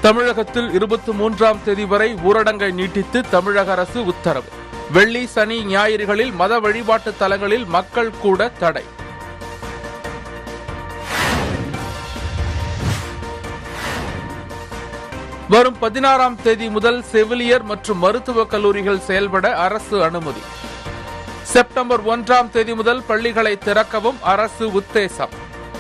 தமிழகத்தில் இருபத்தி மூன்றாம் தேதி வரை ஊரடங்கை நீட்டித்து தமிழக அரசு உத்தரவு வெள்ளி சனி ஞாயிறுகளில் மத வழிபாட்டு தலங்களில் மக்கள் கூட தடை வரும் பதினாறாம் தேதி முதல் செவிலியர் மற்றும் மருத்துவக் கல்லூரிகள் செயல்பட அரசு அனுமதி செப்டம்பர் ஒன்றாம் தேதி முதல் பள்ளிகளை திறக்கவும் அரசு உத்தேசம்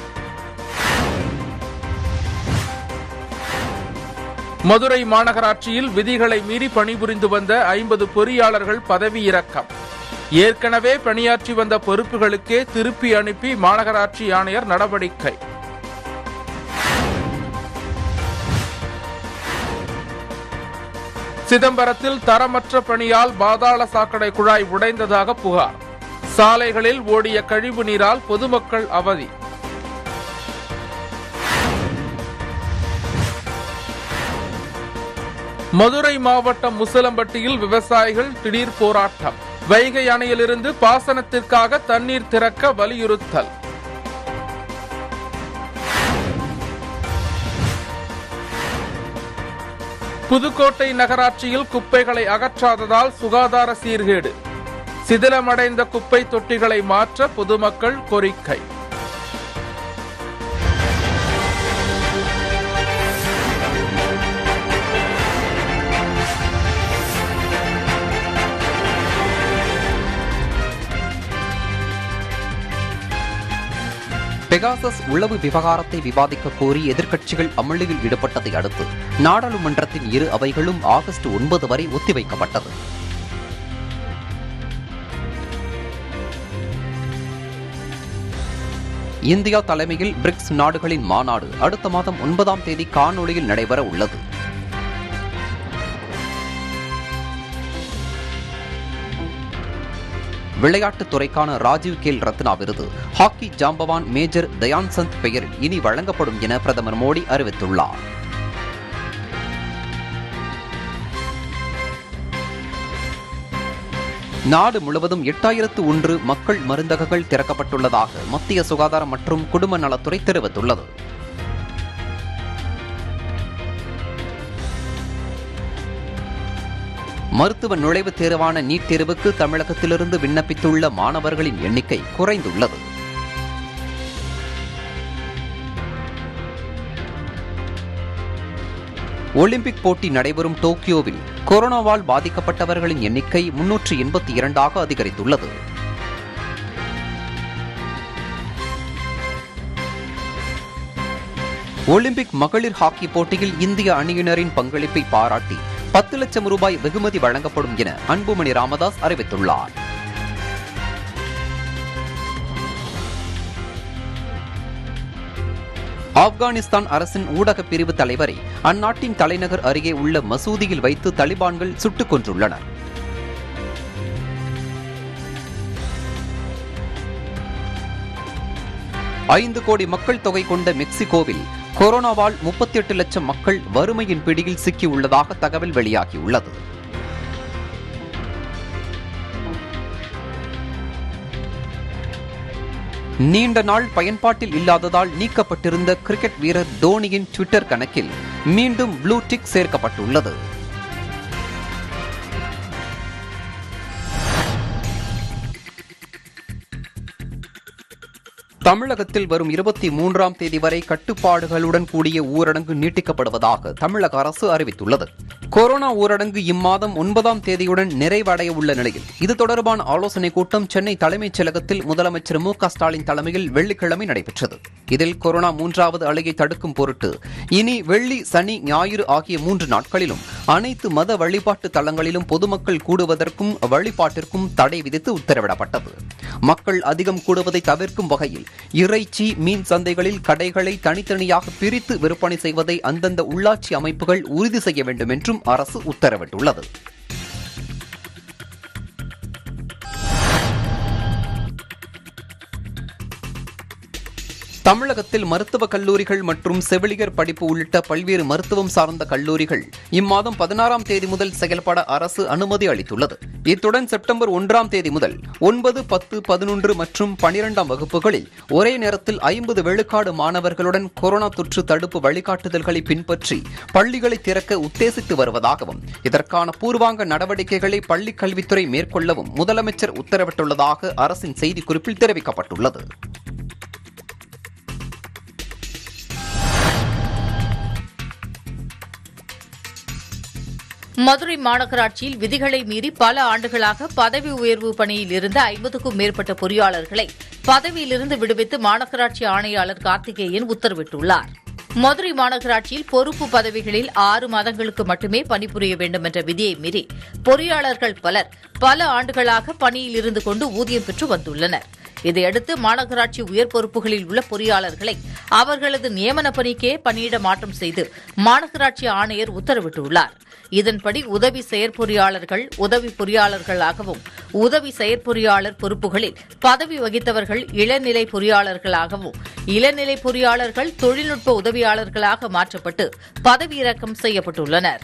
மதுரை மாநகராட்சியில் விதிகளை மீறி பணிபுரிந்து வந்த ஐம்பது பொறியாளர்கள் பதவியிறக்கம் ஏற்கனவே பணியாற்றி வந்த பொறுப்புகளுக்கே திருப்பி அனுப்பி மாநகராட்சி ஆணையர் நடவடிக்கை சிதம்பரத்தில் தரமற்ற பணியால் பாதாள சாக்கடை குழாய் உடைந்ததாக புகார் சாலைகளில் ஓடிய கழிவு நீரால் பொதுமக்கள் அவதி மதுரை மாவட்டம் முசலம்பட்டியில் விவசாயிகள் திடீர் போராட்டம் வைகை அணையிலிருந்து பாசனத்திற்காக தண்ணீர் திறக்க வலியுறுத்தல் புதுக்கோட்டை நகராட்சியில் குப்பைகளை அகற்றாததால் சுகாதார சீர்கேடு சிதிலமடைந்த குப்பை தொட்டிகளை மாற்ற பொதுமக்கள் கோரிக்கை பெகாசஸ் உளவு விவகாரத்தை விவாதிக்க கோரி எதிர்க்கட்சிகள் அமளியில் ஈடுபட்டதை அடுத்து நாடாளுமன்றத்தின் இரு அவைகளும் ஆகஸ்ட் ஒன்பது வரை ஒத்திவைக்கப்பட்டது இந்தியா தலைமையில் பிரிக்ஸ் நாடுகளின் மாநாடு அடுத்த மாதம் ஒன்பதாம் தேதி காணொளியில் நடைபெற உள்ளது விளையாட்டுத் துறைக்கான ராஜீவ் கேல் ரத்னா விருது ஹாக்கி ஜாம்பவான் மேஜர் தயான்சந்த் பெயரில் இனி வழங்கப்படும் என பிரதமர் மோடி அறிவித்துள்ளார் நாடு முழுவதும் எட்டாயிரத்து ஒன்று மக்கள் மருந்தகங்கள் திறக்கப்பட்டுள்ளதாக மத்திய சுகாதாரம் மற்றும் குடும்ப நலத்துறை தெரிவித்துள்ளது மருத்துவ நுழைவுத் தேர்வான நீட் தேர்வுக்கு தமிழகத்திலிருந்து விண்ணப்பித்துள்ள மாணவர்களின் எண்ணிக்கை குறைந்துள்ளது ஒலிம்பிக் போட்டி நடைபெறும் டோக்கியோவில் கொரோனாவால் பாதிக்கப்பட்டவர்களின் எண்ணிக்கை முன்னூற்று எண்பத்தி இரண்டாக அதிகரித்துள்ளது ஒலிம்பிக் மகளிர் ஹாக்கி போட்டியில் இந்திய அணியினரின் பங்களிப்பை பாராட்டி பத்து லட்சம் ரூபாய் வெகுமதி வழங்கப்படும் என அன்புமணி ராமதாஸ் அறிவித்துள்ளார் ஆப்கானிஸ்தான் அரசின் ஊடக பிரிவு தலைவரை அந்நாட்டின் தலைநகர் அருகே உள்ள மசூதியில் வைத்து தலிபான்கள் சுட்டுக் கொன்றுள்ளனர் ஐந்து கோடி மக்கள் தொகை கொண்ட மெக்சிகோவில் கொரோனாவால் முப்பத்தி எட்டு லட்சம் மக்கள் வறுமையின் பிடியில் சிக்கியுள்ளதாக தகவல் வெளியாகியுள்ளது நீண்ட நாள் பயன்பாட்டில் இல்லாததால் நீக்கப்பட்டிருந்த கிரிக்கெட் வீரர் தோனியின் ட்விட்டர் கணக்கில் மீண்டும் ப்ளூ டிக் சேர்க்கப்பட்டுள்ளது தமிழகத்தில் வரும் இருபத்தி மூன்றாம் தேதி வரை கட்டுப்பாடுகளுடன் கூடிய ஊரடங்கு நீட்டிக்கப்படுவதாக தமிழக அரசு அறிவித்துள்ளது கொரோனா ஊரடங்கு இம்மாதம் ஒன்பதாம் தேதியுடன் நிறைவடைய உள்ள நிலையில் இது தொடர்பான ஆலோசனைக் கூட்டம் சென்னை தலைமைச் செயலகத்தில் முதலமைச்சர் மு க ஸ்டாலின் தலைமையில் வெள்ளிக்கிழமை நடைபெற்றது இதில் கொரோனா மூன்றாவது அலையை தடுக்கும் பொருட்டு இனி வெள்ளி சனி ஞாயிறு ஆகிய மூன்று நாட்களிலும் அனைத்து மத வழிபாட்டு தலங்களிலும் பொதுமக்கள் கூடுவதற்கும் வழிபாட்டிற்கும் தடை விதித்து உத்தரவிடப்பட்டது மக்கள் அதிகம் கூடுவதை தவிர்க்கும் வகையில் இறைச்சி மீன் சந்தைகளில் கடைகளை தனித்தனியாக பிரித்து விற்பனை செய்வதை அந்தந்த உள்ளாட்சி அமைப்புகள் உறுதி செய்ய வேண்டும் என்றும் அரசு உத்தரவிட்டுள்ளது தமிழகத்தில் மருத்துவக் கல்லூரிகள் மற்றும் செவிலியர் படிப்பு உள்ளிட்ட பல்வேறு மருத்துவம் சார்ந்த கல்லூரிகள் இம்மாதம் பதினாறாம் தேதி முதல் செயல்பட அரசு அனுமதி அளித்துள்ளது இத்துடன் செப்டம்பர் ஒன்றாம் தேதி முதல் ஒன்பது பத்து பதினொன்று மற்றும் பனிரெண்டாம் வகுப்புகளில் ஒரே நேரத்தில் ஐம்பது விழுக்காடு மாணவர்களுடன் கொரோனா தொற்று தடுப்பு வழிகாட்டுதல்களை பின்பற்றி பள்ளிகளை திறக்க உத்தேசித்து வருவதாகவும் இதற்கான பூர்வாங்க நடவடிக்கைகளை பள்ளிக் கல்வித்துறை மேற்கொள்ளவும் முதலமைச்சர் உத்தரவிட்டுள்ளதாக அரசின் செய்திக்குறிப்பில் தெரிவிக்கப்பட்டுள்ளது மதுரை மாநகராட்சியில் விதிகளை மீறி பல ஆண்டுகளாக பதவி உயர்வு பணியில் இருந்த ஐம்பதுக்கும் மேற்பட்ட பொறியாளர்களை பதவியிலிருந்து விடுவித்து மாநகராட்சி ஆணையாளர் கார்த்திகேயன் உத்தரவிட்டுள்ளார் மதுரை மாநகராட்சியில் பொறுப்பு பதவிகளில் ஆறு மாதங்களுக்கு மட்டுமே பணிபுரிய வேண்டும் என்ற விதியை மீறி பொறியாளர்கள் பலர் பல ஆண்டுகளாக பணியில் இருந்து கொண்டு ஊதியம் பெற்று வந்துள்ளனர் இதையடுத்து மாநகராட்சி உயர் பொறுப்புகளில் உள்ள பொறியாளர்களை அவர்களது நியமன பணிக்கே பணியிட மாற்றம் செய்து மாநகராட்சி ஆணையர் உத்தரவிட்டுள்ளார் இதன்படி உதவி செயற்பொறியாளர்கள் உதவி பொறியாளர்களாகவும் உதவி செயற்பொறியாளர் பொறுப்புகளில் பதவி வகித்தவர்கள் இளநிலை பொறியாளர்களாகவும் இளநிலை பொறியாளர்கள் தொழில்நுட்ப உதவியாளர்களாக மாற்றப்பட்டு பதவியிறக்கம் செய்யப்பட்டுள்ளனர்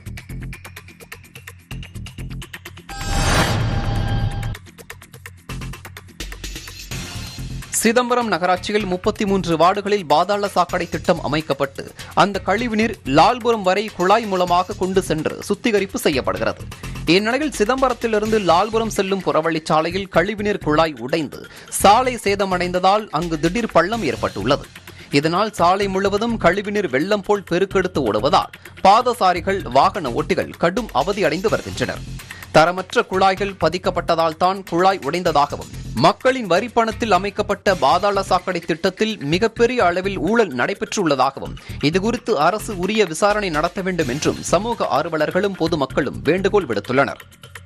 சிதம்பரம் நகராட்சியில் முப்பத்தி மூன்று வார்டுகளில் பாதாள சாக்கடை திட்டம் அமைக்கப்பட்டு அந்த கழிவுநீர் லால்புரம் வரை குழாய் மூலமாக கொண்டு சென்று சுத்திகரிப்பு செய்யப்படுகிறது இந்நிலையில் சிதம்பரத்திலிருந்து லால்புரம் செல்லும் புறவழிச்சாலையில் கழிவுநீர் குழாய் உடைந்து சாலை சேதமடைந்ததால் அங்கு திடீர் பள்ளம் ஏற்பட்டுள்ளது இதனால் சாலை முழுவதும் கழிவுநீர் வெள்ளம் போல் பெருக்கெடுத்து ஓடுவதால் பாதசாரிகள் வாகன ஓட்டிகள் கடும் அவதியடைந்து வருகின்றனர் தரமற்ற குழாய்கள் பதிக்கப்பட்டதால் தான் குழாய் உடைந்ததாகவும் மக்களின் வரிப்பணத்தில் அமைக்கப்பட்ட பாதாள சாக்கடை திட்டத்தில் மிகப்பெரிய அளவில் ஊழல் நடைபெற்றுள்ளதாகவும் இதுகுறித்து அரசு உரிய விசாரணை நடத்த வேண்டும் என்றும் சமூக ஆர்வலர்களும் பொதுமக்களும் வேண்டுகோள் விடுத்துள்ளனர்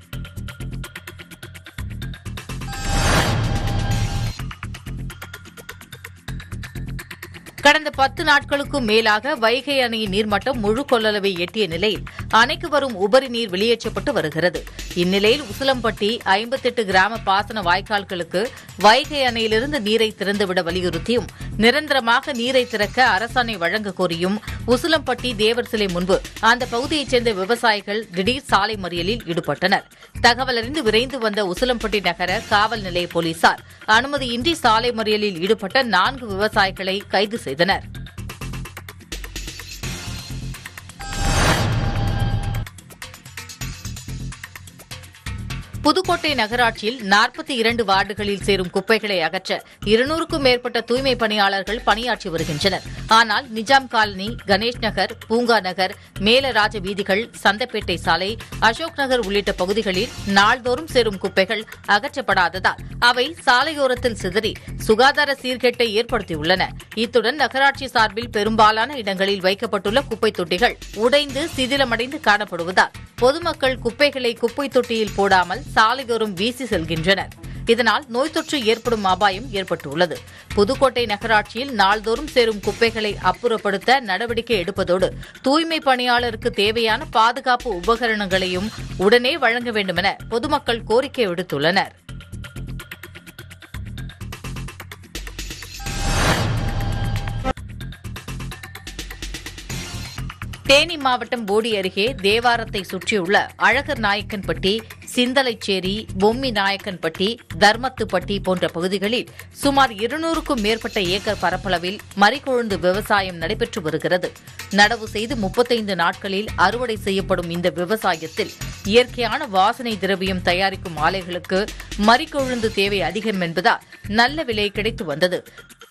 கடந்த பத்து நாட்களுக்கும் மேலாக வைகை அணையின் நீர்மட்டம் முழு கொள்ளளவை எட்டிய நிலையில் அணைக்கு வரும் உபரி நீர் வெளியேற்றப்பட்டு வருகிறது இந்நிலையில் உசிலம்பட்டி ஐம்பத்தெட்டு கிராம பாசன வாய்க்கால்களுக்கு வைகை அணையிலிருந்து நீரை திறந்துவிட வலியுறுத்தியும் நிரந்தரமாக நீரை திறக்க அரசாணை வழங்க கோரியும் உசிலம்பட்டி தேவர் சிலை முன்பு அந்த பகுதியைச் சேர்ந்த விவசாயிகள் திடீர் சாலை மறியலில் ஈடுபட்டனர் தகவல் அறிந்து விரைந்து வந்த உசிலம்பட்டி நகர காவல் நிலைய போலீசார் அனுமதியின்றி சாலை மறியலில் ஈடுபட்ட நான்கு விவசாயிகளை கைது செய்தனர் புதுக்கோட்டை நகராட்சியில் நாற்பத்தி இரண்டு வார்டுகளில் சேரும் குப்பைகளை அகற்ற இருநூறுக்கும் மேற்பட்ட தூய்மை பணியாளர்கள் பணியாற்றி வருகின்றனர் ஆனால் நிஜாம் காலனி கணேஷ் நகர் பூங்கா நகர் மேலராஜ வீதிகள் சந்தப்பேட்டை சாலை அசோக் நகர் உள்ளிட்ட பகுதிகளில் நாள்தோறும் சேரும் குப்பைகள் அகற்றப்படாததால் அவை சாலையோரத்தில் சிதறி சுகாதார சீர்கேட்டை ஏற்படுத்தியுள்ளன இத்துடன் நகராட்சி சார்பில் பெரும்பாலான இடங்களில் வைக்கப்பட்டுள்ள குப்பை தொட்டிகள் உடைந்து சிதிலமடைந்து காணப்படுவதால் பொதுமக்கள் குப்பைகளை குப்பை தொட்டியில் போடாமல் சாலையோரம் வீசி செல்கின்றனர் இதனால் நோய் தொற்று ஏற்படும் அபாயம் ஏற்பட்டுள்ளது புதுக்கோட்டை நகராட்சியில் நாள்தோறும் சேரும் குப்பைகளை அப்புறப்படுத்த நடவடிக்கை எடுப்பதோடு தூய்மை பணியாளருக்கு தேவையான பாதுகாப்பு உபகரணங்களையும் உடனே வழங்க வேண்டுமென பொதுமக்கள் கோரிக்கை விடுத்துள்ளனர் தேனி மாவட்டம் போடி அருகே தேவாரத்தை சுற்றியுள்ள அழகர் நாயக்கன்பட்டி சிந்தலைச்சேரி பொம்மி நாயக்கன்பட்டி தர்மத்துப்பட்டி போன்ற பகுதிகளில் சுமார் இருநூறுக்கும் மேற்பட்ட ஏக்கர் பரப்பளவில் மறிக்கொழுந்து விவசாயம் நடைபெற்று வருகிறது நடவு செய்து முப்பத்தைந்து நாட்களில் அறுவடை செய்யப்படும் இந்த விவசாயத்தில் இயற்கையான வாசனை திரவியம் தயாரிக்கும் ஆலைகளுக்கு மறிக்கொழுந்து தேவை அதிகம் என்பதால் நல்ல விலை கிடைத்து வந்தது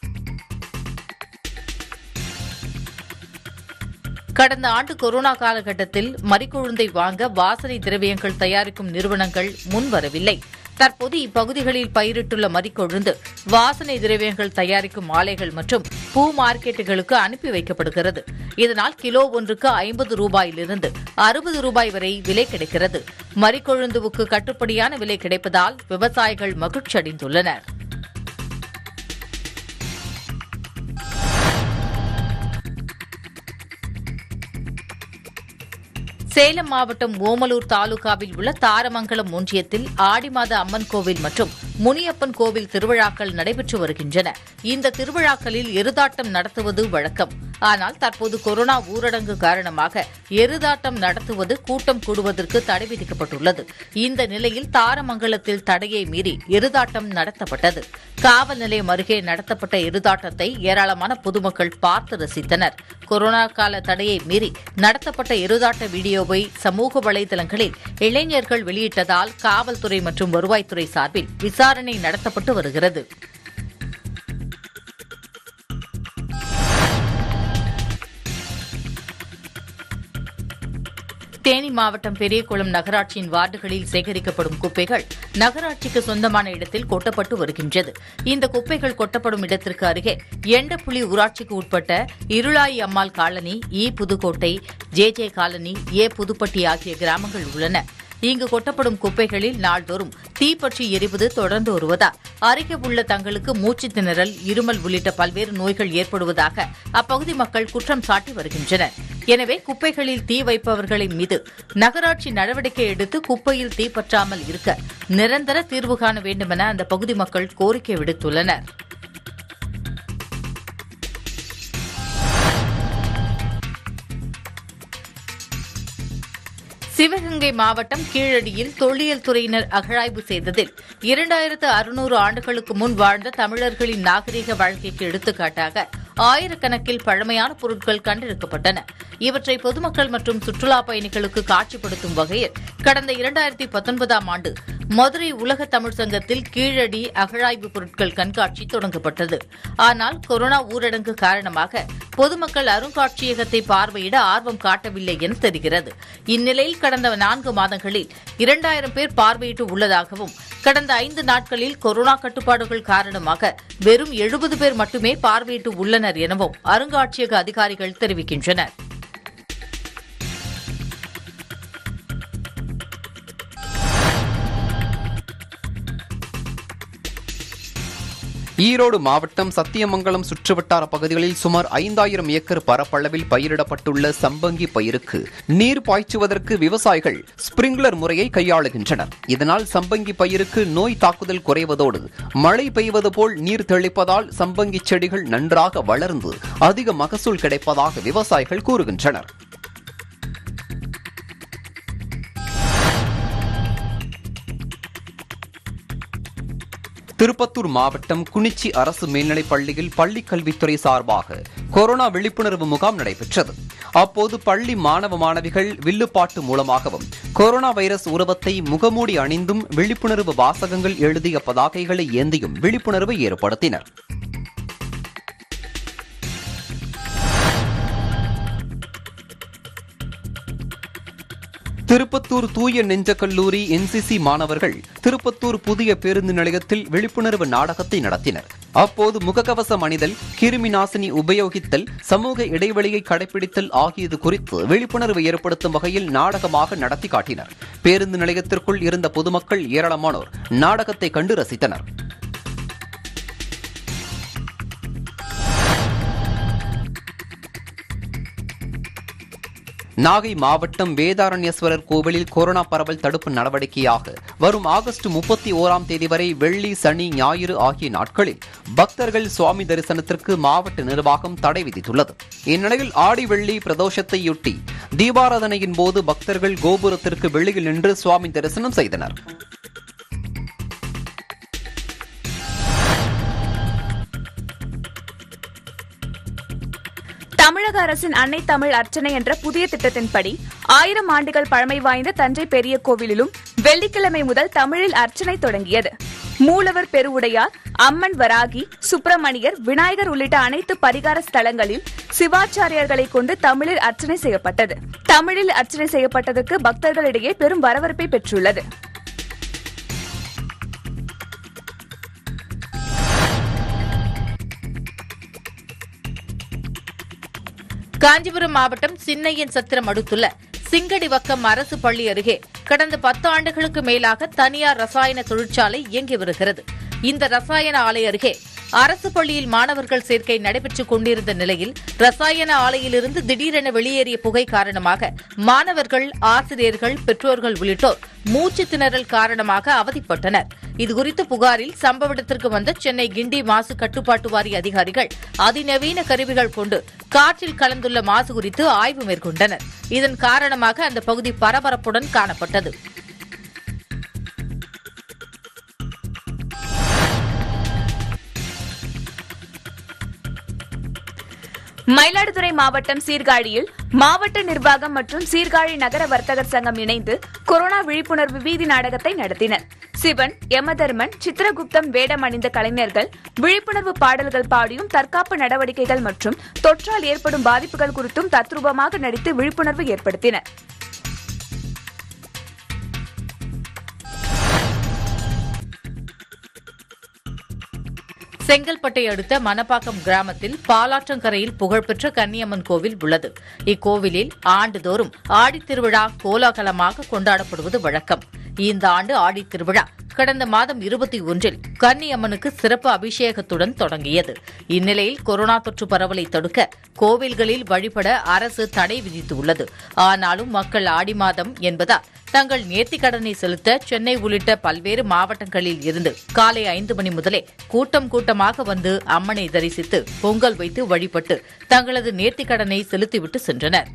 கடந்த ஆண்டு கொரோனா காலகட்டத்தில் மறிக்கொழுந்தை வாங்க வாசனை திரவியங்கள் தயாரிக்கும் நிறுவனங்கள் முன்வரவில்லை தற்போது இப்பகுதிகளில் பயிரிட்டுள்ள மறிக்கொழுந்து வாசனை திரவியங்கள் தயாரிக்கும் ஆலைகள் மற்றும் பூ மார்க்கெட்டுகளுக்கு அனுப்பி வைக்கப்படுகிறது இதனால் கிலோ ஒன்றுக்கு ஐம்பது ரூபாயிலிருந்து அறுபது ரூபாய் வரை விலை கிடைக்கிறது மறிக்கொழுந்துவுக்கு கட்டுப்படியான விலை கிடைப்பதால் விவசாயிகள் மகிழ்ச்சி அடைந்துள்ளனர் சேலம் மாவட்டம் ஓமலூர் தாலுகாவில் உள்ள தாரமங்கலம் ஒன்றியத்தில் ஆடி மாத அம்மன் கோவில் மற்றும் முனியப்பன் கோவில் திருவிழாக்கள் நடைபெற்று வருகின்றன இந்த திருவிழாக்களில் எருதாட்டம் நடத்துவது வழக்கம் ஆனால் தற்போது கொரோனா ஊரடங்கு காரணமாக எருதாட்டம் நடத்துவது கூட்டம் கூடுவதற்கு தடை விதிக்கப்பட்டுள்ளது இந்த நிலையில் தாரமங்கலத்தில் தடையை மீறி எருதாட்டம் நடத்தப்பட்டது காவல் நிலையம் அருகே நடத்தப்பட்ட எருதாட்டத்தை ஏராளமான பொதுமக்கள் பார்த்து ரசித்தனர் கொரோனா கால தடையை மீறி நடத்தப்பட்ட எருதாட்ட வீடியோவை சமூக வலைதளங்களில் இளைஞர்கள் வெளியிட்டதால் காவல்துறை மற்றும் வருவாய்த்துறை சார்பில் விசாரணை நடத்தப்பட்டு வருகிறது தேனி மாவட்டம் பெரியகுளம் நகராட்சியின் வார்டுகளில் சேகரிக்கப்படும் குப்பைகள் நகராட்சிக்கு சொந்தமான இடத்தில் கொட்டப்பட்டு வருகின்றது இந்த குப்பைகள் கொட்டப்படும் இடத்திற்கு அருகே எண்டப்புலி ஊராட்சிக்கு உட்பட்ட Irulayi Ammal colony E Pudukkottai J J colony A Puduppatti ஆகிய கிராமங்கள் உள்ளன இங்கு கொட்டப்படும் குப்பைகளில் நாள்தோறும் தீப்பற்றி எரிவது தொடர்ந்து வருவதால் அருகே உள்ள தங்களுக்கு மூச்சு திணறல் இருமல் உள்ளிட்ட பல்வேறு நோய்கள் ஏற்படுவதாக அப்பகுதி மக்கள் குற்றம் சாட்டி வருகின்றனர் எனவே குப்பைகளில் தீ வைப்பவர்களின் மீது நகராட்சி நடவடிக்கை எடுத்து குப்பையில் தீ பற்றாமல் இருக்க நிரந்தர தீர்வு காண வேண்டுமென அந்த பகுதி மக்கள் கோரிக்கை விடுத்துள்ளனர் சிவகங்கை மாவட்டம் கீழடியில் தொல்லியல் துறையினர் அகழாய்வு செய்ததில் இரண்டாயிரத்து அறுநூறு ஆண்டுகளுக்கு முன் வாழ்ந்த தமிழர்களின் நாகரிக வாழ்க்கைக்கு எடுத்துக்காட்டாக ஆயிரக்கணக்கில் பழமையான பொருட்கள் கண்டெடுக்கப்பட்டன இவற்றை பொதுமக்கள் மற்றும் சுற்றுலா பயணிகளுக்கு காட்சிப்படுத்தும் வகையில் கடந்த இரண்டாயிரத்தி பத்தொன்பதாம் ஆண்டு மதுரை உலக தமிழ் சங்கத்தில் கீழடி அகழாய்வு பொருட்கள் கண்காட்சி தொடங்கப்பட்டது ஆனால் கொரோனா ஊரடங்கு காரணமாக பொதுமக்கள் அருங்காட்சியகத்தை பார்வையிட ஆர்வம் காட்டவில்லை என தெரிகிறது இந்நிலையில் கடந்த நான்கு மாதங்களில் இரண்டாயிரம் பேர் பார்வையிட்டு உள்ளதாகவும் கடந்த ஐந்து நாட்களில் கொரோனா கட்டுப்பாடுகள் காரணமாக வெறும் எழுபது பேர் மட்டுமே பார்வையிட்டு உள்ளனர் எனவும் அருங்காட்சியக அதிகாரிகள் தெரிவிக்கின்றனர் ஈரோடு மாவட்டம் சத்தியமங்கலம் சுற்றுவட்டார பகுதிகளில் சுமார் ஐந்தாயிரம் ஏக்கர் பரப்பளவில் பயிரிடப்பட்டுள்ள சம்பங்கி பயிருக்கு நீர் பாய்ச்சுவதற்கு விவசாயிகள் ஸ்பிரிங்லர் முறையை கையாளுகின்றனர் இதனால் சம்பங்கி பயிருக்கு நோய் தாக்குதல் குறைவதோடு மழை பெய்வது போல் நீர் தெளிப்பதால் சம்பங்கி செடிகள் நன்றாக வளர்ந்து அதிக மகசூல் கிடைப்பதாக விவசாயிகள் கூறுகின்றனர் திருப்பத்தூர் மாவட்டம் குனிச்சி அரசு மேல்நிலைப் பள்ளியில் பள்ளிக் கல்வித்துறை சார்பாக கொரோனா விழிப்புணர்வு முகாம் நடைபெற்றது அப்போது பள்ளி மாணவ மாணவிகள் வில்லுப்பாட்டு மூலமாகவும் கொரோனா வைரஸ் உருவத்தை முகமூடி அணிந்தும் விழிப்புணர்வு வாசகங்கள் எழுதிய பதாகைகளை ஏந்தியும் விழிப்புணர்வை ஏற்படுத்தினர் திருப்பத்தூர் தூய நெஞ்ச கல்லூரி என்சிசி மாணவர்கள் திருப்பத்தூர் புதிய பேருந்து நிலையத்தில் விழிப்புணர்வு நாடகத்தை நடத்தினர் அப்போது முகக்கவசம் அணிதல் கிருமி நாசினி உபயோகித்தல் சமூக இடைவெளியை கடைபிடித்தல் ஆகியது குறித்து விழிப்புணர்வு ஏற்படுத்தும் வகையில் நாடகமாக நடத்தி காட்டினர் பேருந்து நிலையத்திற்குள் இருந்த பொதுமக்கள் ஏராளமானோர் நாடகத்தை கண்டு ரசித்தனர் நாகை மாவட்டம் வேதாரண்யேஸ்வரர் கோவிலில் கொரோனா பரவல் தடுப்பு நடவடிக்கையாக வரும் ஆகஸ்ட் முப்பத்தி ஓராம் தேதி வரை வெள்ளி சனி ஞாயிறு ஆகிய நாட்களில் பக்தர்கள் சுவாமி தரிசனத்திற்கு மாவட்ட நிர்வாகம் தடை விதித்துள்ளது இந்நிலையில் ஆடி வெள்ளி பிரதோஷத்தையொட்டி தீபாராதனையின் போது பக்தர்கள் கோபுரத்திற்கு வெளியில் நின்று சுவாமி தரிசனம் செய்தனர் தமிழக அரசின் அன்னை தமிழ் அர்ச்சனை என்ற புதிய திட்டத்தின்படி ஆயிரம் ஆண்டுகள் பழமை வாய்ந்த தஞ்சை பெரிய கோவிலிலும் வெள்ளிக்கிழமை முதல் தமிழில் அர்ச்சனை தொடங்கியது மூலவர் பெருவுடையார் அம்மன் வராகி சுப்பிரமணியர் விநாயகர் உள்ளிட்ட அனைத்து பரிகார ஸ்தலங்களில் சிவாச்சாரியர்களை கொண்டு தமிழில் அர்ச்சனை செய்யப்பட்டது தமிழில் அர்ச்சனை செய்யப்பட்டதற்கு பக்தர்களிடையே பெரும் வரவேற்பை பெற்றுள்ளது காஞ்சிபுரம் மாவட்டம் சின்னையன் சத்திரம் அடுத்துள்ள சிங்கடிவக்கம் அரசு பள்ளி அருகே கடந்த பத்து ஆண்டுகளுக்கு மேலாக தனியார் ரசாயன தொழிற்சாலை இயங்கி வருகிறது இந்த ரசாயன ஆலை அருகே அரசு பள்ளியில் மாணவர்கள் சேர்க்கை நடைபெற்றுக் கொண்டிருந்த நிலையில் ரசாயன ஆலையிலிருந்து திடீரென வெளியேறிய புகை காரணமாக மாணவர்கள் ஆசிரியர்கள் பெற்றோர்கள் உள்ளிட்டோர் மூச்சு திணறல் காரணமாக அவதிப்பட்டனர் இதுகுறித்து புகாரில் சம்பவ இடத்திற்கு வந்த சென்னை கிண்டி மாசு கட்டுப்பாட்டு வாரிய அதிகாரிகள் அதிநவீன கருவிகள் கொண்டு காற்றில் கலந்துள்ள மாசு குறித்து ஆய்வு மேற்கொண்டனர் இதன் காரணமாக அந்த பகுதி பரபரப்புடன் காணப்பட்டது மயிலாடுதுறை மாவட்டம் சீர்காழியில் மாவட்ட நிர்வாகம் மற்றும் சீர்காழி நகர வர்த்தகர் சங்கம் இணைந்து கொரோனா விழிப்புணர்வு வீதி நாடகத்தை நடத்தினர் சிவன் யமதர்மன் சித்திரகுப்தம் வேடம் அணிந்த கலைஞர்கள் விழிப்புணர்வு பாடல்கள் பாடியும் தற்காப்பு நடவடிக்கைகள் மற்றும் தொற்றால் ஏற்படும் பாதிப்புகள் குறித்தும் தத்ரூபமாக நடித்து விழிப்புணர்வு ஏற்படுத்தினர் செங்கல்பட்டை அடுத்த மணப்பாக்கம் கிராமத்தில் பாலாற்றங்கரையில் புகழ்பெற்ற கன்னியம்மன் கோவில் உள்ளது இக்கோவிலில் ஆண்டுதோறும் ஆடித் திருவிழா கோலாகலமாக கொண்டாடப்படுவது வழக்கம் இந்த ஆண்டு ஆடித் திருவிழா கடந்த மாதம் இருபத்தி ஒன்றில் கன்னியம்மனுக்கு சிறப்பு அபிஷேகத்துடன் தொடங்கியது இந்நிலையில் கொரோனா தொற்று பரவலை தடுக்க கோவில்களில் வழிபட அரசு தடை விதித்துள்ளது ஆனாலும் மக்கள் ஆடி மாதம் என்பதால் தங்கள் நேர்த்திக் கடனை செலுத்த சென்னை உள்ளிட்ட பல்வேறு மாவட்டங்களில் இருந்து காலை ஐந்து மணி முதலே கூட்டம் கூட்டமாக வந்து அம்மனை தரிசித்து பொங்கல் வைத்து வழிபட்டு தங்களது நேர்த்திக் கடனை செலுத்திவிட்டு சென்றனர்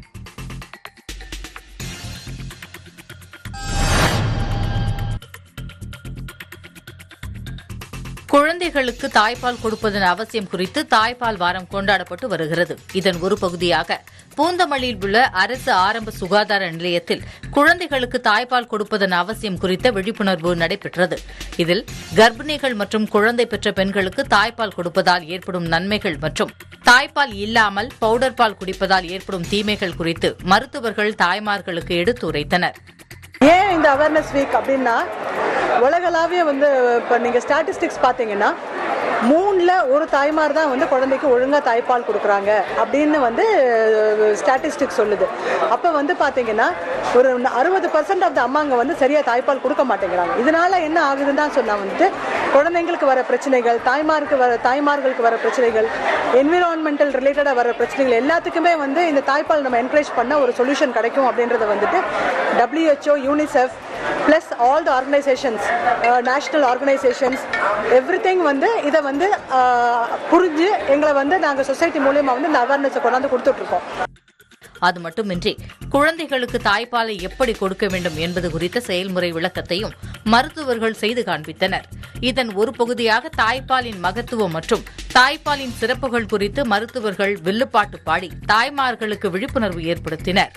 குழந்தைகளுக்கு தாய்ப்பால் கொடுப்பதன் அவசியம் குறித்து தாய்ப்பால் வாரம் கொண்டாடப்பட்டு வருகிறது இதன் ஒரு பகுதியாக பூந்தமல்லியில் உள்ள அரசு ஆரம்ப சுகாதார நிலையத்தில் குழந்தைகளுக்கு தாய்ப்பால் கொடுப்பதன் அவசியம் குறித்த விழிப்புணர்வு நடைபெற்றது இதில் கர்ப்பிணிகள் மற்றும் குழந்தை பெற்ற பெண்களுக்கு தாய்ப்பால் கொடுப்பதால் ஏற்படும் நன்மைகள் மற்றும் தாய்ப்பால் இல்லாமல் பவுடர் பால் குடிப்பதால் ஏற்படும் தீமைகள் குறித்து மருத்துவர்கள் தாய்மார்களுக்கு எடுத்துரைத்தனர் ஏன் இந்த அவேர்னஸ் வீக் அப்படின்னா உலகளாவிய வந்து இப்போ நீங்கள் ஸ்டாட்டிஸ்டிக்ஸ் பார்த்தீங்கன்னா மூணில் ஒரு தாய்மார் தான் வந்து குழந்தைக்கு ஒழுங்காக தாய்ப்பால் கொடுக்குறாங்க அப்படின்னு வந்து ஸ்டாட்டிஸ்டிக்ஸ் சொல்லுது அப்போ வந்து பார்த்தீங்கன்னா ஒரு அறுபது பர்சன்ட் ஆஃப் த அம்மாங்க வந்து சரியாக தாய்ப்பால் கொடுக்க மாட்டேங்கிறாங்க இதனால என்ன ஆகுதுன்னு தான் சொன்னால் வந்துட்டு குழந்தைங்களுக்கு வர பிரச்சனைகள் தாய்மாருக்கு வர தாய்மார்களுக்கு வர பிரச்சனைகள் என்விரான்மெண்டல் ரிலேட்டடாக வர பிரச்சனைகள் எல்லாத்துக்குமே வந்து இந்த தாய்ப்பால் நம்ம என்கரேஜ் பண்ண ஒரு சொல்யூஷன் கிடைக்கும் அப்படின்றத வந்துட்டு WHO UNICEF plus all the organisations national organisations every வந்து இதை வந்து அஹ், புரிஞ்சு எங்களை வந்து நாங்கள் சொசைட்டி மூலியமாக வந்து இந்த அவேர்னஸை கொண்டாந்து கொடுத்துட்ருக்கோம் அது மட்டுமின்றி குழந்தைகளுக்கு தாய்ப்பாலை எப்படி கொடுக்க வேண்டும் என்பது குறித்த செயல்முறை விளக்கத்தையும் மருத்துவர்கள் செய்து காண்பித்தனர் இதன் ஒரு பகுதியாக தாய்ப்பாலின் மகத்துவம் மற்றும் தாய்ப்பாலின் சிறப்புகள் குறித்து மருத்துவர்கள் வில்லுப்பாட்டு பாடி தாய்மார்களுக்கு விழிப்புணர்வு ஏற்படுத்தினர்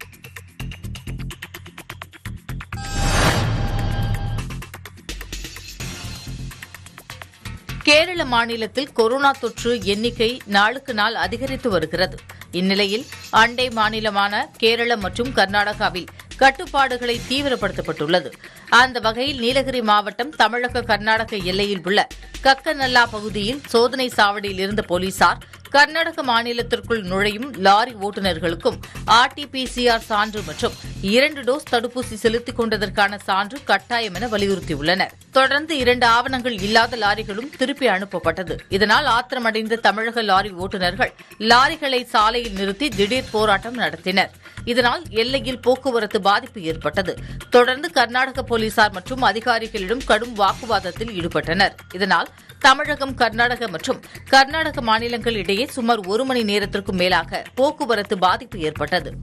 கேரள மாநிலத்தில் கொரோனா தொற்று எண்ணிக்கை நாளுக்கு நாள் அதிகரித்து வருகிறது இந்நிலையில் அண்டை மாநிலமான கேரளம் மற்றும் கர்நாடகாவில் கட்டுப்பாடுகளை தீவிரப்படுத்தப்பட்டுள்ளது அந்த வகையில் நீலகிரி மாவட்டம் தமிழக கர்நாடக எல்லையில் உள்ள கக்கநல்லா பகுதியில் சோதனை சாவடியில் இருந்த போலீசார் கர்நாடக மாநிலத்திற்குள் நுழையும் லாரி ஓட்டுநர்களுக்கும் ஆர்டிபிசிஆர் சான்று மற்றும் இரண்டு டோஸ் தடுப்பூசி செலுத்திக் கொண்டதற்கான சான்று கட்டாயம் என வலியுறுத்தியுள்ளனர் தொடர்ந்து இரண்டு ஆவணங்கள் இல்லாத லாரிகளும் திருப்பி அனுப்பப்பட்டது இதனால் ஆத்திரமடைந்த தமிழக லாரி ஓட்டுநர்கள் லாரிகளை சாலையில் நிறுத்தி திடீர் போராட்டம் நடத்தினர் இதனால் எல்லையில் போக்குவரத்து பாதிப்பு ஏற்பட்டது தொடர்ந்து கர்நாடக போலீசார் மற்றும் அதிகாரிகளிடம் கடும் வாக்குவாதத்தில் ஈடுபட்டனர் இதனால் தமிழகம் கர்நாடக மற்றும் கர்நாடக மாநிலங்கள் இடையே சுமார் ஒரு மணி நேரத்திற்கும் மேலாக போக்குவரத்து பாதிப்பு ஏற்பட்டது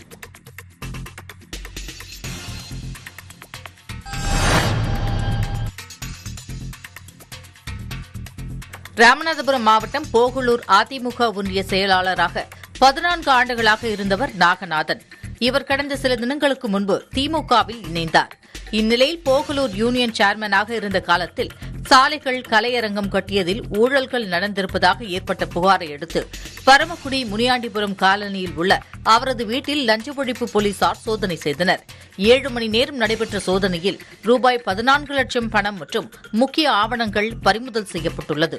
ராமநாதபுரம் மாவட்டம் போகலூர் அதிமுக ஒன்றிய செயலாளராக பதினான்கு ஆண்டுகளாக இருந்தவர் நாகநாதன் இவர் கடந்த சில தினங்களுக்கு முன்பு திமுகவில் இணைந்தார் இந்நிலையில் போகலூர் யூனியன் சேர்மனாக இருந்த காலத்தில் சாலைகள் கலையரங்கம் கட்டியதில் ஊழல்கள் நடந்திருப்பதாக ஏற்பட்ட புகாரை அடுத்து பரமக்குடி முனியாண்டிபுரம் காலனியில் உள்ள அவரது வீட்டில் லஞ்ச ஒழிப்பு போலீசார் சோதனை செய்தனர் ஏழு மணி நேரம் நடைபெற்ற சோதனையில் ரூபாய் பதினான்கு லட்சம் பணம் மற்றும் முக்கிய ஆவணங்கள் பறிமுதல் செய்யப்பட்டுள்ளது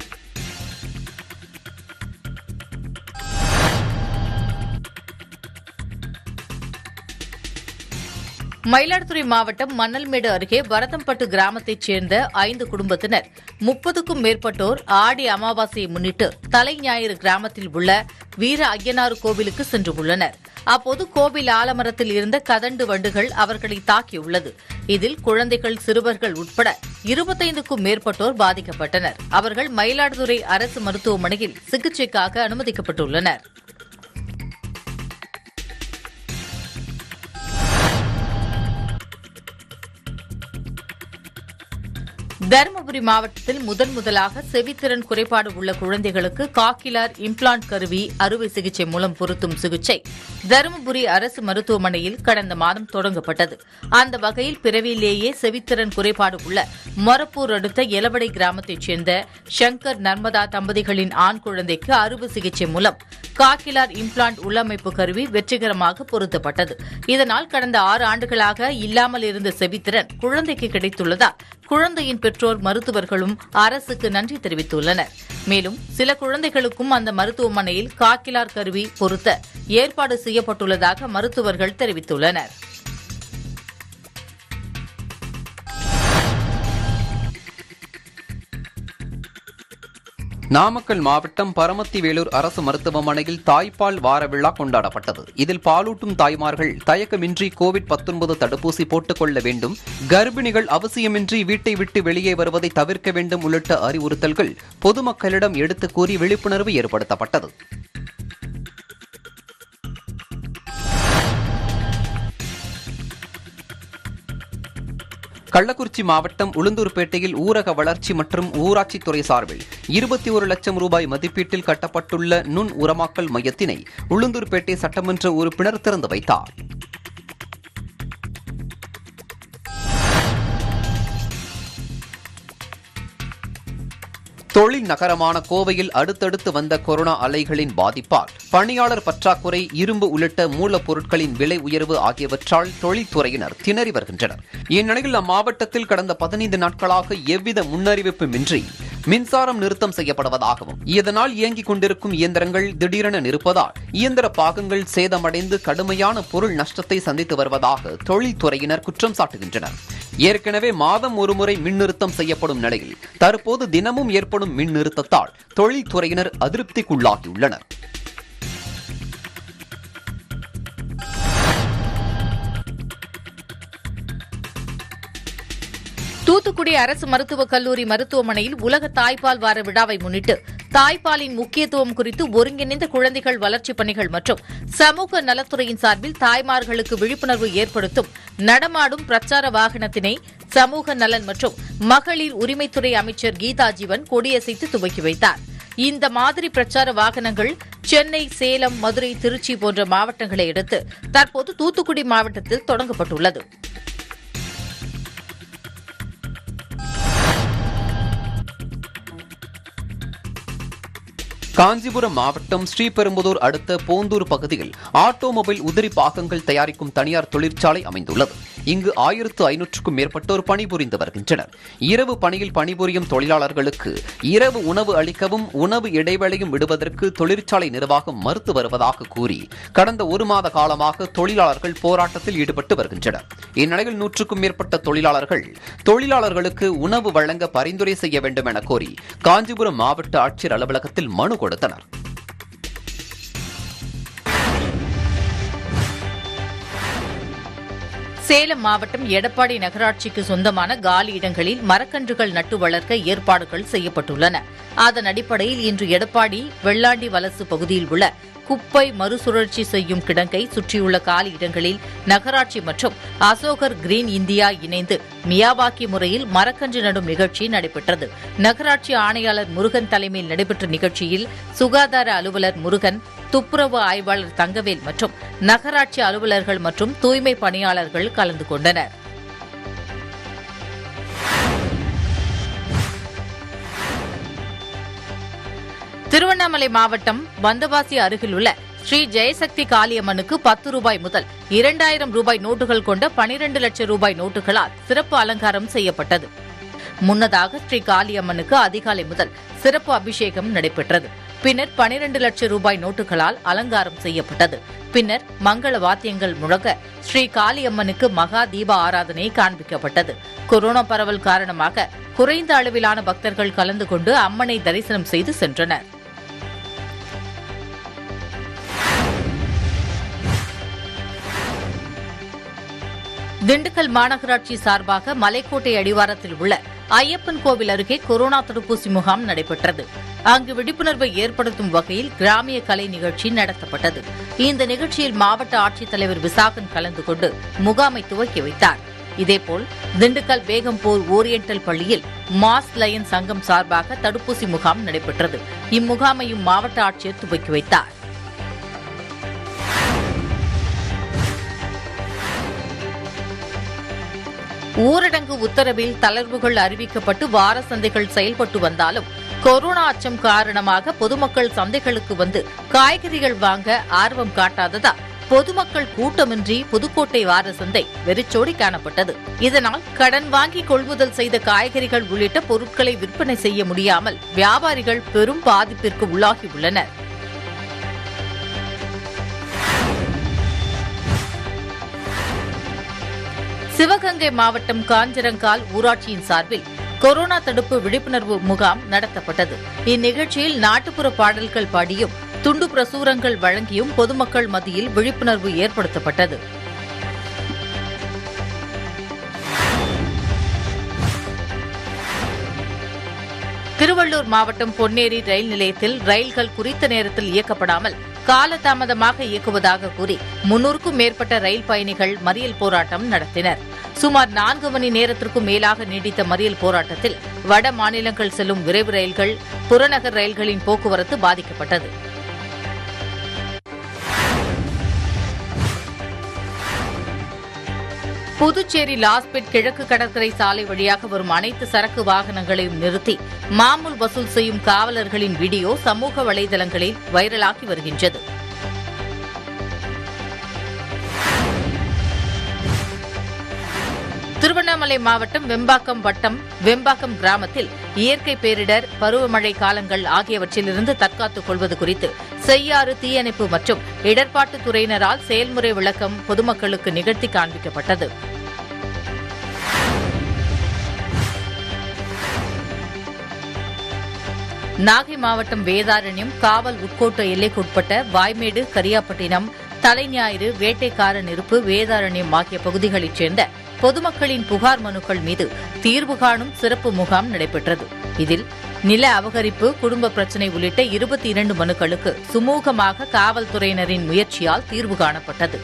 மயிலாடுதுறை மாவட்டம் மணல்மேடு அருகே வரதம்பட்டு கிராமத்தைச் சேர்ந்த ஐந்து குடும்பத்தினர் முப்பதுக்கும் மேற்பட்டோர் ஆடி அமாவாசையை முன்னிட்டு தலை ஞாயிறு கிராமத்தில் உள்ள வீர ஐயனார் கோவிலுக்கு சென்று உள்ளனர் அப்போது கோவில் ஆலமரத்தில் இருந்த கதண்டு வண்டுகள் அவர்களை தாக்கியுள்ளது இதில் குழந்தைகள் சிறுவர்கள் உட்பட இருபத்தைந்துக்கும் மேற்பட்டோர் பாதிக்கப்பட்டனர் அவர்கள் மயிலாடுதுறை அரசு மருத்துவமனையில் சிகிச்சைக்காக அனுமதிக்கப்பட்டுள்ளனர் தருமபுரி மாவட்டத்தில் முதன் முதலாக செவித்திறன் குறைபாடு உள்ள குழந்தைகளுக்கு காக்கிலார் இம்ப்ளான்ட் கருவி அறுவை சிகிச்சை மூலம் பொருத்தும் சிகிச்சை தருமபுரி அரசு மருத்துவமனையில் கடந்த மாதம் தொடங்கப்பட்டது அந்த வகையில் பிறவியிலேயே செவித்திறன் குறைபாடு உள்ள மொரப்பூர் அடுத்த எலவடை கிராமத்தைச் சேர்ந்த சங்கர் நர்மதா தம்பதிகளின் ஆண் குழந்தைக்கு அறுவை சிகிச்சை மூலம் காக்கிலார் இம்ப்ளான்ட் உள்ளமைப்பு கருவி வெற்றிகரமாக பொருத்தப்பட்டது இதனால் கடந்த ஆறு ஆண்டுகளாக இல்லாமல் இருந்த செவித்திறன் குழந்தைக்கு கிடைத்துள்ளதால் குழந்தையின் பெற்றோர் மருத்துவர்களும் அரசுக்கு நன்றி தெரிவித்துள்ளனர் மேலும் சில குழந்தைகளுக்கும் அந்த மருத்துவமனையில் காக்கிலார் கருவி பொருத்த ஏற்பாடு செய்யப்பட்டுள்ளதாக மருத்துவர்கள் தெரிவித்துள்ளனர் நாமக்கல் மாவட்டம் பரமத்தி வேலூர் அரசு மருத்துவமனையில் தாய்ப்பால் வார விழா கொண்டாடப்பட்டது இதில் பாலூட்டும் தாய்மார்கள் தயக்கமின்றி கோவிட் 19 தடுப்பூசி போட்டுக் கொள்ள வேண்டும் கர்ப்பிணிகள் அவசியமின்றி வீட்டை விட்டு வெளியே வருவதை தவிர்க்க வேண்டும் உள்ளிட்ட அறிவுறுத்தல்கள் பொதுமக்களிடம் எடுத்துக் கூறி விழிப்புணர்வு ஏற்படுத்தப்பட்டது கள்ளக்குறிச்சி மாவட்டம் உளுந்தூர்பேட்டையில் ஊரக வளர்ச்சி மற்றும் ஊராட்சித்துறை சார்பில் இருபத்தி ஒரு லட்சம் ரூபாய் மதிப்பீட்டில் கட்டப்பட்டுள்ள நுண் உரமாக்கல் மையத்தினை உளுந்தூர்பேட்டை சட்டமன்ற உறுப்பினர் திறந்து வைத்தார் தொழில் நகரமான கோவையில் அடுத்தடுத்து வந்த கொரோனா அலைகளின் பாதிப்பால் பணியாளர் பற்றாக்குறை இரும்பு உள்ளிட்ட மூலப்பொருட்களின் விலை உயர்வு ஆகியவற்றால் தொழில்துறையினர் திணறி வருகின்றனர் இந்நிலையில் அம்மாவட்டத்தில் கடந்த பதினைந்து நாட்களாக எவ்வித முன்னறிவிப்புமின்றி மின்சாரம் நிறுத்தம் செய்யப்படுவதாகவும் இதனால் இயங்கிக் கொண்டிருக்கும் இயந்திரங்கள் திடீரென நிற்பதால் இயந்திர பாகங்கள் சேதமடைந்து கடுமையான பொருள் நஷ்டத்தை சந்தித்து வருவதாக தொழில்துறையினர் குற்றம் சாட்டுகின்றனர் ஏற்கனவே மாதம் ஒருமுறை மின் நிறுத்தம் செய்யப்படும் நிலையில் தற்போது தினமும் ஏற்படும் மின் நிறுத்தத்தால் தொழில்துறையினர் அதிருப்திக்குள்ளாகியுள்ளனர் தூத்துக்குடி அரசு மருத்துவக் கல்லூரி மருத்துவமனையில் உலக தாய்ப்பால் வார விழாவை முன்னிட்டு தாய்ப்பாலின் முக்கியத்துவம் குறித்து ஒருங்கிணைந்த குழந்தைகள் வளர்ச்சிப் பணிகள் மற்றும் சமூக நலத்துறையின் சார்பில் தாய்மார்களுக்கு விழிப்புணர்வு ஏற்படுத்தும் நடமாடும் பிரச்சார வாகனத்தினை சமூக நலன் மற்றும் மகளிர் உரிமைத்துறை அமைச்சர் கீதா ஜீவன் கொடியசைத்து துவக்கி வைத்தார் இந்த மாதிரி பிரச்சார வாகனங்கள் சென்னை சேலம் மதுரை திருச்சி போன்ற மாவட்டங்களை அடுத்து தற்போது தூத்துக்குடி மாவட்டத்தில் தொடங்கப்பட்டுள்ளது காஞ்சிபுரம் மாவட்டம் ஸ்ரீபெரும்புதூர் அடுத்த போந்தூர் பகுதியில் ஆட்டோமொபைல் உதிரி பாகங்கள் தயாரிக்கும் தனியார் தொழிற்சாலை அமைந்துள்ளது இங்கு ஆயிரத்து ஐநூற்றுக்கும் மேற்பட்டோர் பணிபுரிந்து வருகின்றனர் இரவு பணியில் பணிபுரியும் தொழிலாளர்களுக்கு இரவு உணவு அளிக்கவும் உணவு இடைவேளையும் விடுவதற்கு தொழிற்சாலை நிர்வாகம் மறுத்து வருவதாக கூறி கடந்த ஒரு மாத காலமாக தொழிலாளர்கள் போராட்டத்தில் ஈடுபட்டு வருகின்றனர் இந்நிலையில் நூற்றுக்கும் மேற்பட்ட தொழிலாளர்கள் தொழிலாளர்களுக்கு உணவு வழங்க பரிந்துரை செய்ய வேண்டும் என கோரி காஞ்சிபுரம் மாவட்ட ஆட்சியர் அலுவலகத்தில் மனு கொடுத்தனர் சேலம் மாவட்டம் எடப்பாடி நகராட்சிக்கு சொந்தமான காலி இடங்களில் மரக்கன்றுகள் நட்டு வளர்க்க ஏற்பாடுகள் செய்யப்பட்டுள்ளன அதன் அடிப்படையில் இன்று எடப்பாடி வெள்ளாண்டி வலசு பகுதியில் உள்ள குப்பை மறுசுழற்சி செய்யும் கிடங்கை சுற்றியுள்ள காலி இடங்களில் நகராட்சி மற்றும் அசோகர் கிரீன் இந்தியா இணைந்து மியாவாக்கி முறையில் மரக்கன்று நடும் நிகழ்ச்சி நடைபெற்றது நகராட்சி ஆணையாளர் முருகன் தலைமையில் நடைபெற்ற நிகழ்ச்சியில் சுகாதார அலுவலர் முருகன் துப்புரவு ஆய்வாளர் தங்கவேல் மற்றும் நகராட்சி அலுவலர்கள் மற்றும் தூய்மை பணியாளர்கள் கலந்து கொண்டனர் திருவண்ணாமலை மாவட்டம் வந்தவாசி அருகிலுள்ள ஸ்ரீ ஜெயசக்தி காளியம்மனுக்கு பத்து ரூபாய் முதல் இரண்டாயிரம் ரூபாய் நோட்டுகள் கொண்ட பனிரெண்டு லட்சம் ரூபாய் நோட்டுகளால் சிறப்பு அலங்காரம் செய்யப்பட்டது முன்னதாக ஸ்ரீ காளியம்மனுக்கு அதிகாலை முதல் சிறப்பு அபிஷேகம் நடைபெற்றது பின்னர் பனிரெண்டு லட்சம் ரூபாய் நோட்டுகளால் அலங்காரம் செய்யப்பட்டது பின்னர் மங்கள வாத்தியங்கள் முழங்க ஸ்ரீ காளியம்மனுக்கு மகா தீப ஆராதனை காண்பிக்கப்பட்டது கொரோனா பரவல் காரணமாக குறைந்த அளவிலான பக்தர்கள் கலந்து கொண்டு அம்மனை தரிசனம் செய்து சென்றனர் திண்டுக்கல் மாநகராட்சி சார்பாக மலைக்கோட்டை அடிவாரத்தில் உள்ள ஐயப்பன் கோவில் அருகே கொரோனா தடுப்பூசி முகாம் நடைபெற்றது அங்கு விழிப்புணர்வை ஏற்படுத்தும் வகையில் கிராமிய கலை நிகழ்ச்சி நடத்தப்பட்டது இந்த நிகழ்ச்சியில் மாவட்ட ஆட்சித்தலைவர் விசாகன் கலந்து கொண்டு முகாமை துவக்கி வைத்தார் இதேபோல் திண்டுக்கல் பேகம்பூர் ஓரியண்டல் பள்ளியில் மாஸ் லயன் சங்கம் சார்பாக தடுப்பூசி முகாம் நடைபெற்றது இம்முகாமையும் மாவட்ட ஆட்சியர் துவக்கி வைத்தார் ஊரடங்கு உத்தரவில் தளர்வுகள் அறிவிக்கப்பட்டு வார சந்தைகள் செயல்பட்டு வந்தாலும் கொரோனா அச்சம் காரணமாக பொதுமக்கள் சந்தைகளுக்கு வந்து காய்கறிகள் வாங்க ஆர்வம் காட்டாததால் பொதுமக்கள் கூட்டமின்றி புதுக்கோட்டை வார சந்தை வெறிச்சோடி காணப்பட்டது இதனால் கடன் வாங்கி கொள்முதல் செய்த காய்கறிகள் உள்ளிட்ட பொருட்களை விற்பனை செய்ய முடியாமல் வியாபாரிகள் பெரும் பாதிப்பிற்கு உள்ளாகியுள்ளனர் சிவகங்கை மாவட்டம் காஞ்சரங்கால் ஊராட்சியின் சார்பில் கொரோனா தடுப்பு விழிப்புணர்வு முகாம் நடத்தப்பட்டது இந்நிகழ்ச்சியில் நாட்டுப்புற பாடல்கள் பாடியும் துண்டு பிரசுரங்கள் வழங்கியும் பொதுமக்கள் மத்தியில் விழிப்புணர்வு ஏற்படுத்தப்பட்டது திருவள்ளூர் மாவட்டம் பொன்னேரி ரயில் நிலையத்தில் ரயில்கள் குறித்த நேரத்தில் இயக்கப்படாமல் காலதாமதமாக இயக்குவதாக கூறி முன்னூறுக்கும் மேற்பட்ட ரயில் பயணிகள் மறியல் போராட்டம் நடத்தினர் சுமார் நான்கு மணி நேரத்திற்கும் மேலாக நீடித்த மறியல் போராட்டத்தில் வட மாநிலங்கள் செல்லும் விரைவு ரயில்கள் புறநகர் ரயில்களின் போக்குவரத்து பாதிக்கப்பட்டது புதுச்சேரி லாஸ்பேட் கிழக்கு கடற்கரை சாலை வழியாக வரும் அனைத்து சரக்கு வாகனங்களையும் நிறுத்தி மாமூல் வசூல் செய்யும் காவலர்களின் வீடியோ சமூக வலைதளங்களில் வைரலாகி வருகின்றது திருவண்ணாமலை மாவட்டம் வெம்பாக்கம் வட்டம் வெம்பாக்கம் கிராமத்தில் இயற்கை பேரிடர் பருவமழை காலங்கள் ஆகியவற்றிலிருந்து தற்காத்துக் கொள்வது குறித்து செய்யாறு தீயணைப்பு மற்றும் இடர்பாட்டுத் துறையினரால் செயல்முறை விளக்கம் பொதுமக்களுக்கு நிகழ்த்தி காண்பிக்கப்பட்டது நாகை மாவட்டம் வேதாரண்யம் காவல் உட்கோட்ட எல்லைக்குட்பட்ட வாய்மேடு கரியாப்பட்டினம் தலைஞாயிறு வேட்டைக்காரன் இருப்பு வேதாரண்யம் ஆகிய பகுதிகளைச் சேர்ந்த பொதுமக்களின் புகார் மனுக்கள் மீது தீர்வு காணும் சிறப்பு முகாம் நடைபெற்றது இதில் நில அபகரிப்பு குடும்ப பிரச்சினை உள்ளிட்ட இருபத்தி இரண்டு மனுக்களுக்கு சுமூகமாக காவல்துறையினரின் முயற்சியால் தீர்வு காணப்பட்டது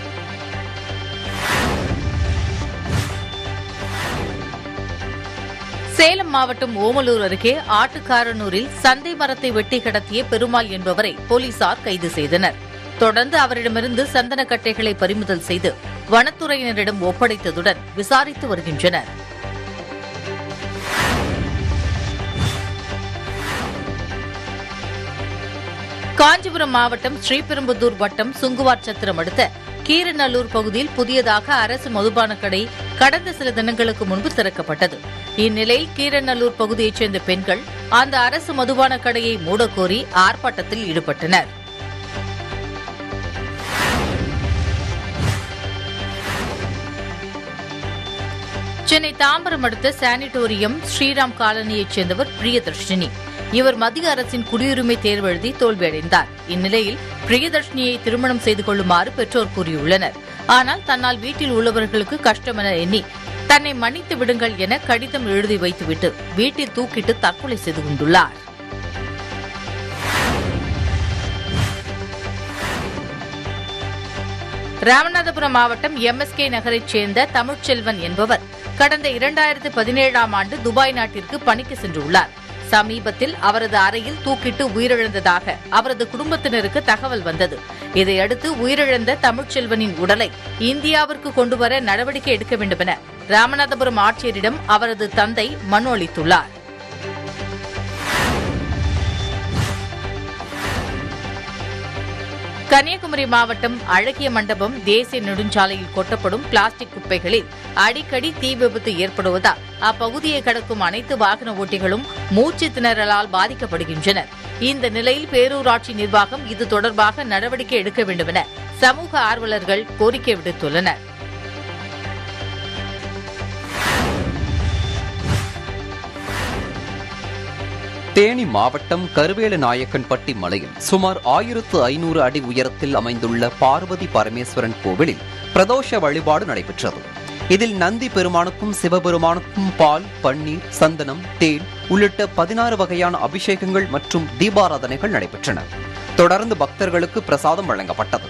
சேலம் மாவட்டம் ஓமலூர் அருகே ஆட்டுக்காரனூரில் சந்தை மரத்தை வெட்டி கடத்திய பெருமாள் என்பவரை போலீசார் கைது செய்தனர் தொடர்ந்து அவரிடமிருந்து சந்தனக்கட்டைகளை பறிமுதல் செய்து வனத்துறையினரிடம் ஒப்படைத்ததுடன் விசாரித்து வருகின்றனர் காஞ்சிபுரம் மாவட்டம் ஸ்ரீபெரும்புதூர் வட்டம் சுங்குவார் சத்திரம் அடுத்த கீரநல்லூர் பகுதியில் புதியதாக அரசு மதுபான கடை கடந்த சில தினங்களுக்கு முன்பு திறக்கப்பட்டது இந்நிலையில் கீரநல்லூர் பகுதியைச் சேர்ந்த பெண்கள் அந்த அரசு மதுபான கடையை மூடக்கோரி ஆர்ப்பாட்டத்தில் ஈடுபட்டனர் சென்னை தாம்பரம் அடுத்த சானிட்டோரியம் ஸ்ரீராம் காலனியைச் சேர்ந்தவர் பிரியதர்ஷினி இவர் மத்திய அரசின் குடியுரிமை தேர்வு எழுதி தோல்வியடைந்தார் இந்நிலையில் பிரியதர்ஷினியை திருமணம் செய்து கொள்ளுமாறு பெற்றோர் கூறியுள்ளனர் ஆனால் தன்னால் வீட்டில் உள்ளவர்களுக்கு கஷ்டம் என எண்ணி தன்னை மன்னித்து விடுங்கள் என கடிதம் எழுதி வைத்துவிட்டு வீட்டில் தூக்கிட்டு தற்கொலை செய்து கொண்டுள்ளார் ராமநாதபுரம் மாவட்டம் எம்எஸ்கே நகரைச் சேர்ந்த தமிழ்ச்செல்வன் என்பவர் கடந்த இரண்டாயிரத்து பதினேழாம் ஆண்டு துபாய் நாட்டிற்கு பணிக்கு சென்றுள்ளார் சமீபத்தில் அவரது அறையில் தூக்கிட்டு உயிரிழந்ததாக அவரது குடும்பத்தினருக்கு தகவல் வந்தது இதையடுத்து உயிரிழந்த தமிழ்ச்செல்வனின் உடலை இந்தியாவிற்கு கொண்டுவர நடவடிக்கை எடுக்க வேண்டுமென ராமநாதபுரம் ஆட்சியரிடம் அவரது தந்தை மனு அளித்துள்ளார் கன்னியாகுமரி மாவட்டம் அழகிய மண்டபம் தேசிய நெடுஞ்சாலையில் கொட்டப்படும் பிளாஸ்டிக் குப்பைகளில் அடிக்கடி தீ விபத்து ஏற்படுவதால் அப்பகுதியை கடக்கும் அனைத்து வாகன ஓட்டிகளும் மூச்சு திணறலால் பாதிக்கப்படுகின்றனர் இந்த நிலையில் பேரூராட்சி நிர்வாகம் இது தொடர்பாக நடவடிக்கை எடுக்க வேண்டுமென சமூக ஆர்வலர்கள் கோரிக்கை விடுத்துள்ளனர் தேனி மாவட்டம் கருவேல நாயக்கன்பட்டி மலையில் சுமார் ஆயிரத்து ஐநூறு அடி உயரத்தில் அமைந்துள்ள பார்வதி பரமேஸ்வரன் கோவிலில் பிரதோஷ வழிபாடு நடைபெற்றது இதில் நந்தி பெருமானுக்கும் சிவபெருமானுக்கும் பால் பன்னீர் சந்தனம் தேன் உள்ளிட்ட பதினாறு வகையான அபிஷேகங்கள் மற்றும் தீபாராதனைகள் நடைபெற்றன தொடர்ந்து பக்தர்களுக்கு பிரசாதம் வழங்கப்பட்டது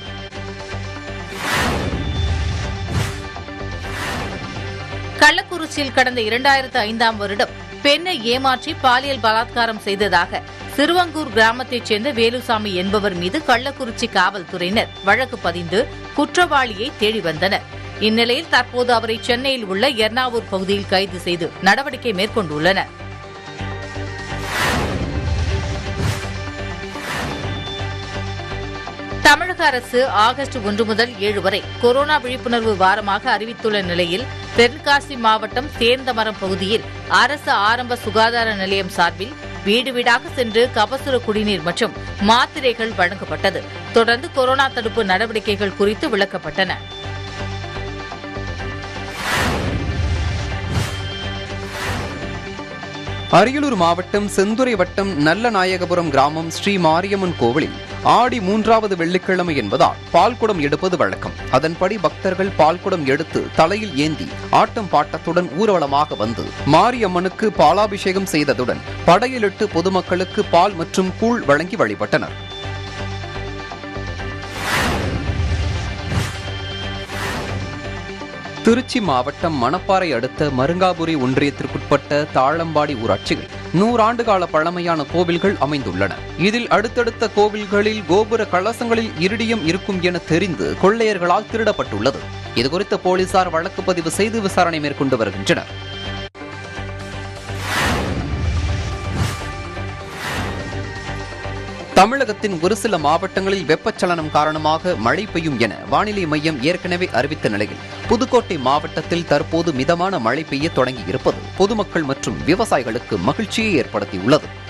கள்ளக்குறிச்சியில் கடந்த இரண்டாயிரத்து ஐந்தாம் வருடம் பெண்ணை ஏமாற்றி பாலியல் பலாத்காரம் செய்ததாக சிறுவங்கூர் கிராமத்தைச் சேர்ந்த வேலுசாமி என்பவர் மீது கள்ளக்குறிச்சி காவல்துறையினர் வழக்கு பதிந்து குற்றவாளியை தேடி வந்தனர் இந்நிலையில் தற்போது அவரை சென்னையில் உள்ள எர்ணாவூர் பகுதியில் கைது செய்து நடவடிக்கை மேற்கொண்டுள்ளனர் தமிழக அரசு ஆகஸ்ட் ஒன்று முதல் ஏழு வரை கொரோனா விழிப்புணர்வு வாரமாக அறிவித்துள்ள நிலையில் தென்காசி மாவட்டம் சேர்ந்தமரம் பகுதியில் அரசு ஆரம்ப சுகாதார நிலையம் சார்பில் வீடு வீடாக சென்று கபசுர குடிநீர் மற்றும் மாத்திரைகள் வழங்கப்பட்டது தொடர்ந்து கொரோனா தடுப்பு நடவடிக்கைகள் குறித்து விளக்கப்பட்டன அரியலூர் மாவட்டம் செந்துறை வட்டம் நல்லநாயகபுரம் கிராமம் ஸ்ரீ மாரியம்மன் கோவிலில் ஆடி மூன்றாவது வெள்ளிக்கிழமை என்பதால் பால்குடம் எடுப்பது வழக்கம் அதன்படி பக்தர்கள் பால்குடம் எடுத்து தலையில் ஏந்தி ஆட்டம் பாட்டத்துடன் ஊர்வலமாக வந்து மாரியம்மனுக்கு பாலாபிஷேகம் செய்ததுடன் படையலிட்டு பொதுமக்களுக்கு பால் மற்றும் கூழ் வழங்கி வழிபட்டனர் திருச்சி மாவட்டம் மணப்பாறை அடுத்த மருங்காபுரி ஒன்றியத்திற்குட்பட்ட தாழம்பாடி ஊராட்சியில் நூறாண்டு கால பழமையான கோவில்கள் அமைந்துள்ளன இதில் அடுத்தடுத்த கோவில்களில் கோபுர கலசங்களில் இருடியம் இருக்கும் என தெரிந்து கொள்ளையர்களால் திருடப்பட்டுள்ளது இதுகுறித்து போலீசார் வழக்கு பதிவு செய்து விசாரணை மேற்கொண்டு வருகின்றனர் தமிழகத்தின் ஒரு சில மாவட்டங்களில் வெப்பச்சலனம் காரணமாக மழை பெய்யும் என வானிலை மையம் ஏற்கனவே அறிவித்த நிலையில் புதுக்கோட்டை மாவட்டத்தில் தற்போது மிதமான மழை பெய்ய தொடங்கியிருப்பது பொதுமக்கள் மற்றும் விவசாயிகளுக்கு மகிழ்ச்சியை ஏற்படுத்தியுள்ளது